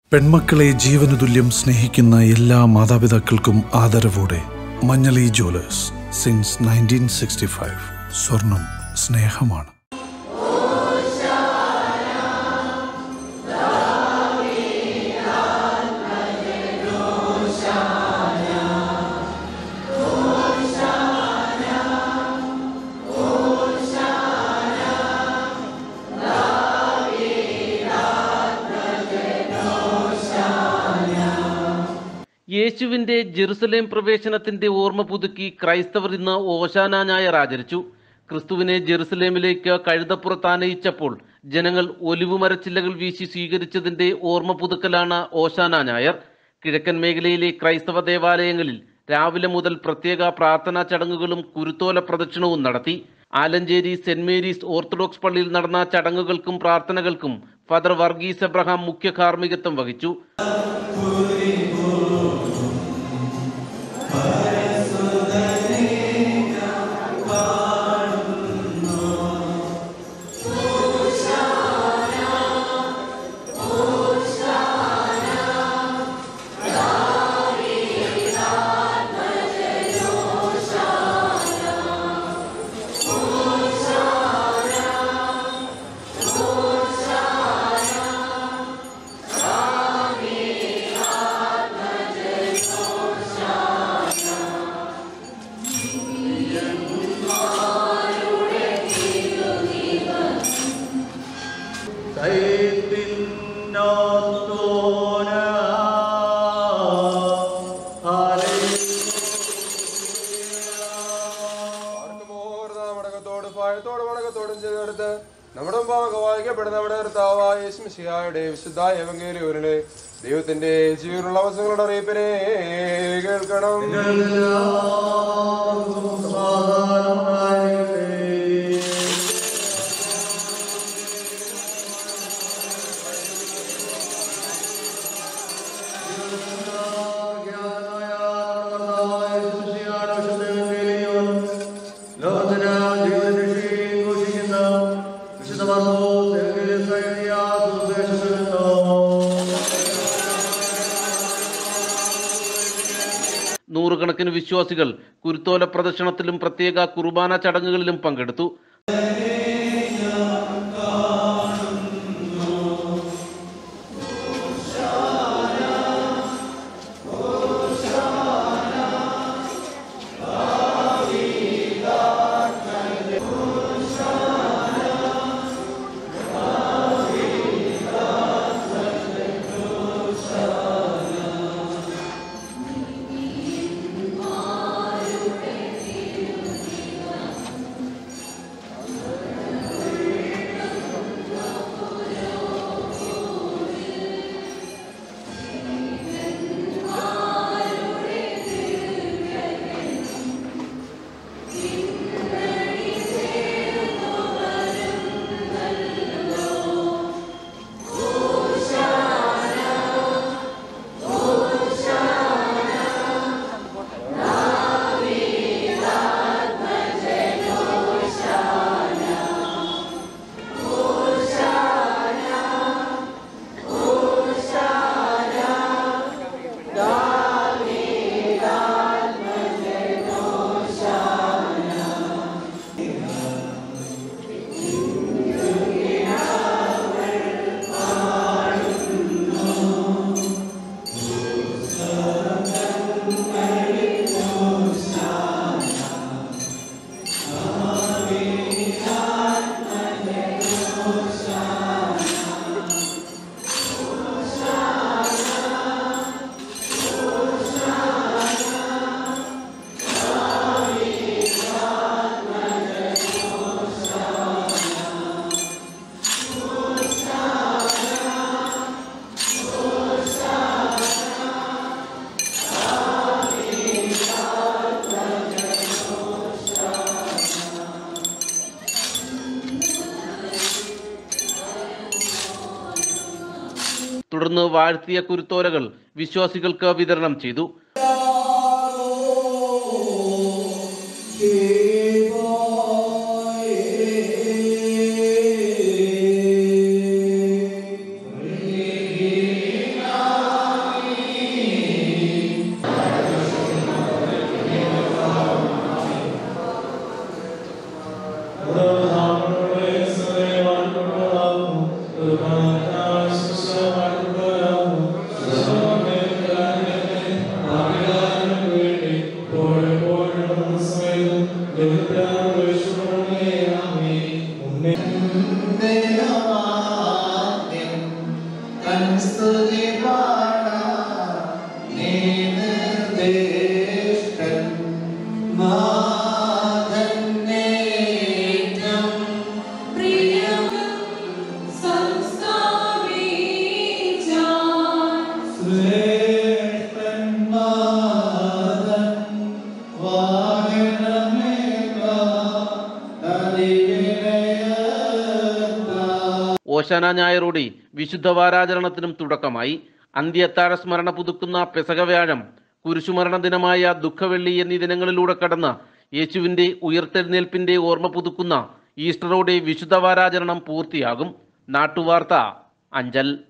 പെൺമക്കളെ ജീവനുതുല്യം സ്നേഹിക്കുന്ന എല്ലാ മാതാപിതാക്കൾക്കും ആദരവോടെ Manjali jewellers since nineteen sixty five സ്വർണം സ്നേഹമാണ് യേശുവിന്റെ ജെറുസലേം പ്രവേശനത്തിന്റെ ഓർമ്മ പുതുക്കി ക്രൈസ്തവർ ഇന്ന് ഓശാന ഞായർ ആചരിച്ചു ക്രിസ്തുവിനെ ജെറുസലേമിലേക്ക് കഴുതപ്പുറത്താനയിച്ചപ്പോൾ ജനങ്ങൾ ഒലിവു മരച്ചില്ലകൾ വീശി സ്വീകരിച്ചതിന്റെ ഓർമ്മ പുതുക്കലാണ് ഓശാന ഞായർ കിഴക്കൻ മേഖലയിലെ ക്രൈസ്തവ ദേവാലയങ്ങളിൽ രാവിലെ മുതൽ പ്രത്യേക പ്രാർത്ഥനാ ചടങ്ങുകളും കുരുത്തോല പ്രദക്ഷിണവും നടത്തി ആലഞ്ചേരി സെന്റ് മേരീസ് ഓർത്തഡോക്സ് പള്ളിയിൽ നടന്ന ചടങ്ങുകൾക്കും പ്രാർത്ഥനകൾക്കും ഫാദർ വർഗീസ് എബ്രഹാം മുഖ്യ കാർമ്മികത്വം വഹിച്ചു മടക്കത്തോട് ഭയത്തോട് മടക്കത്തോടും ചേർത്ത് നമ്മുടെ മുമ്പാകെ വായിക്കപ്പെടുന്ന നമ്മുടെ കർത്താവായ യേശുമിശിഹായുടെ വിശുദ്ധ എവങ്കേലിയോരിലെ ദൈവത്തിന്റെ ജീവനുള്ള അവസരങ്ങളുടെ അറിയിപ്പിനെ കേൾക്കണം നൂറുകണക്കിന് വിശ്വാസികൾ കുരുത്തോല പ്രദക്ഷിണത്തിലും പ്രത്യേക കുർബാന ചടങ്ങുകളിലും പങ്കെടുത്തു തുടർന്ന് വാഴ്ത്തിയ കുരുത്തോലകൾ വിശ്വാസികൾക്ക് വിതരണം ചെയ്തു Yeah. ഓശാന ഞായറോടെ വിശുദ്ധ വാരാചരണത്തിനും തുടക്കമായി അന്ത്യത്താഴ സ്മരണ പുതുക്കുന്ന പെസക വ്യാഴം കുരിശുമരണ ദിനമായ ദുഃഖവെള്ളി എന്നീ ദിനങ്ങളിലൂടെ കടന്ന് യേശുവിന്റെ ഉയർത്തെഴുന്നേൽപ്പിന്റെ ഓർമ്മ പുതുക്കുന്ന ഈസ്റ്ററോടെ വിശുദ്ധ വാരാചരണം പൂർത്തിയാകും നാട്ടുവാർത്ത അഞ്ചൽ